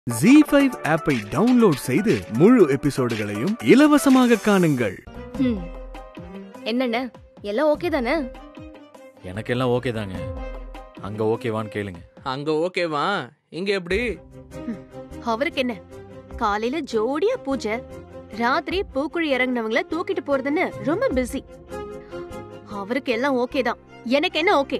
G five ஆப்பை download செய்து முழு எபிசோடுகளையும் இலவசமாக காணுங்கள் ம் என்னண்ண எல்லாம் ஓகே தானே எனக்கெல்லாம் ஓகே தாங்க அங்க ஓகேவான்னு கேளுங்க அங்க ஓகேவா இங்க எப்படி அவருக்கு என்ன காலையில ஜோடியா பூஜை ராத்திரி பூக்குழி இறங்குனவங்கள தூக்கிட்டு போறதுன்னு ரொம்ப பிஸி அவருக்கு எல்லாம் ஓகே தான் எனக்கு என்ன ஓகே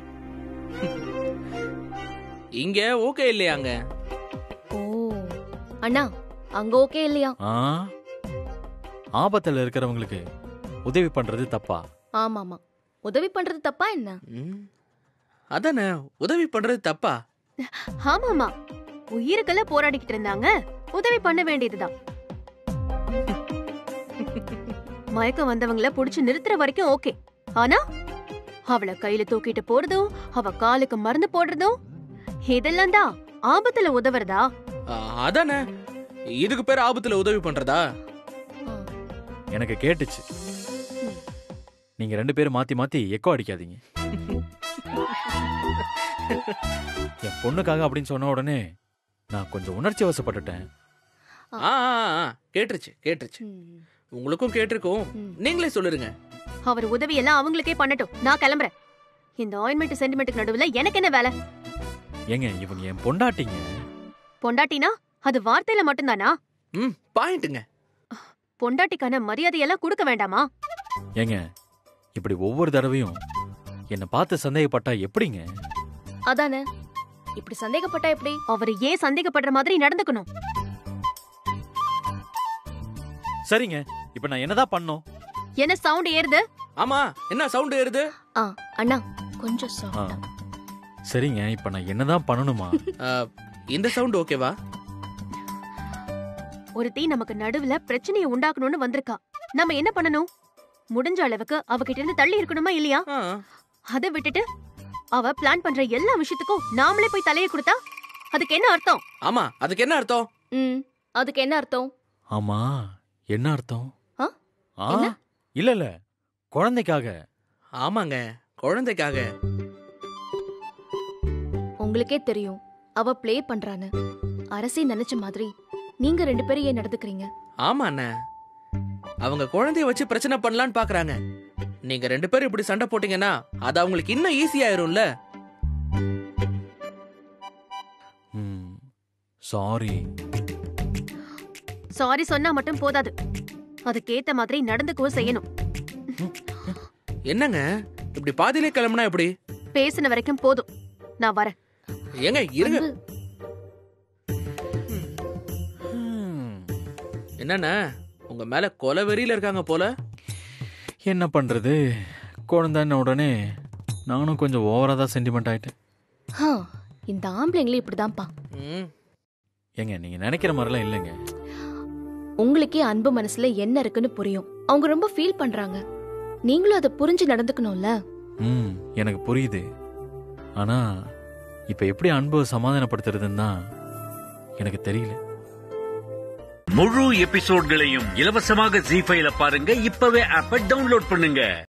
இங்க ஓகே இல்லையாங்க ஓ அண்ணா அங்க ஓகே இல்லையா ஆ ஆபத்துல இருக்கிறவங்களுக்கு உதவி பண்றது தப்பா ஆமாமா உதவி பண்றது தப்பா என்ன ம். அதானே உதவி பண்றது தப்பா ஆமாமா உயிருக்கெல்லாம் போராடிக்கிட்டு இருந்தாங்க உதவி பண்ண வேண்டியதுதான் மயக்கம் வந்தவங்கள புடிச்சு நிறுத்துற வரைக்கும் ஓகே ஆனா அவளை கையில தூக்கிட்டு போறதும் அவ காலுக்கு மருந்து போடுறதும் இதெல்லாம் தான் ஆபத்துல உதவுறதா ஆ, அதானே இதுக்கு பேர் ஆபத்துல உதவி பண்றதா ஆ, எனக்கு கேட்டுச்சு நீங்க ரெண்டு பேரும் மாத்தி மாத்தி எக்கோ அடிக்காதீங்க என் பொண்ணுக்காக அப்படின்னு சொன்ன உடனே நான் கொஞ்சம் உணர்ச்சி வசப்பட்டுட்டேன் ஆ ஆ, ஆ, கேட்டுருச்சு கேட்டுருச்சு ம், உங்களுக்கும் கேட்டிருக்கும் ம். நீங்களே சொல்லிருங்க அவர் உதவி எல்லாம் அவங்களுக்கே பண்ணட்டும் நான் கிளம்புறேன் இந்த ஆயின்மெண்ட் சென்டிமெண்ட்டுக்கு நடுவுல எனக்கு என்ன வேலை ஏங்க இவங்க என் பொண்டாட்டிங்க பொண்டாட்டினா அது வார்த்தையில மட்டும்தானா ம் பாயிண்ட்டுங்க பொண்டாட்டிக்கான மரியாதையெல்லாம் கொடுக்க வேண்டாமா ஏங்க இப்படி ஒவ்வொரு தடவையும் என்னை பார்த்து சந்தேகப்பட்டா எப்படிங்க அதானே இப்படி சந்தேகப்பட்டா எப்படி அவர் ஏன் சந்தேகப்படுற மாதிரி நடந்துக்கணும் சரிங்க இப்ப நான் என்னதான் பண்ணோம் என்ன சவுண்ட் ஏறுது ஆமா என்ன சவுண்ட் ஏறுது ஆ அண்ணா கொஞ்சம் ஆ, சாஃப்டா சரிங்க இப்ப நான் என்னதான் பண்ணணுமா ஆ, இந்த சவுண்ட் ஓகேவா ஒருத்தி நமக்கு நடுவுல பிரச்சனையை உண்டாக்கணும்னு வந்திருக்கா நம்ம என்ன பண்ணணும் முடிஞ்ச அளவுக்கு அவகிட்ட இருந்து தள்ளி இருக்கணுமா இல்லையா ஆ, அதை விட்டுட்டு அவ பிளான் பண்ற எல்லா விஷயத்துக்கும் நாமளே போய் தலையை கொடுத்தா அதுக்கு என்ன அர்த்தம் ஆமா அதுக்கு என்ன அர்த்தம் ம் அதுக்கு என்ன அர்த்தம் ஆமா என்ன அர்த்தம் ஆ? ஆ என்ன? இல்ல இல்ல குழந்தைக்காக ஆமாங்க குழந்தைக்காக உங்களுக்கே தெரியும் அவ ப்ளே பண்றான்னு அரசி நினைச்ச மாதிரி நீங்க ரெண்டு பேரும் ஏன் நடந்துக்கிறீங்க ஆமா அண்ணே அவங்க குழந்தைய வச்சு பிரச்சனை பண்ணலான்னு பாக்குறாங்க நீங்க ரெண்டு பேரும் இப்படி சண்டை போட்டீங்கன்னா அது அவங்களுக்கு இன்னும் ஈஸியாயிரும்ல ம் சாரி சாரி சொன்னா மட்டும் போதாது அதுக்கேத்த மாதிரி நடந்துக்கவும் செய்யணும் என்னங்க இப்படி பாதியிலே கிளம்புனா எப்படி பேசின வரைக்கும் போதும் நான் வரேன் ஏங்க இருங்க அன்பு, என்னண்ணே உங்க மேல கொலை வெறியில இருக்காங்க போல என்ன பண்றது குழந்தைன்ன உடனே நானும் கொஞ்சம் ஓவரா தான் சென்டிமெண்ட் ஆயிட்டேன் ஹா, இந்த ஆம்பளைங்களே இப்படிதான்ப்பா ம், ஏங்க நீங்க நினைக்கிற மாதிரிலாம் இல்லைங்க உங்களுக்கே அன்பு மனசுல என்ன இருக்குன்னு புரியும் அவங்க ரொம்ப ஃபீல் பண்றாங்க நீங்களும் அதை புரிஞ்சு நடந்துக்கணும்ல ம் எனக்கு புரியுது ஆனா இப்ப எப்படி அன்பு சமாதானப்படுத்துறதுன்னு தான் எனக்கு தெரியல முழு எபிசோட்களையும் இலவசமாக ஜி ஃபைல பாருங்க இப்பவே ஆப்ப டவுன்லோட் பண்ணுங்க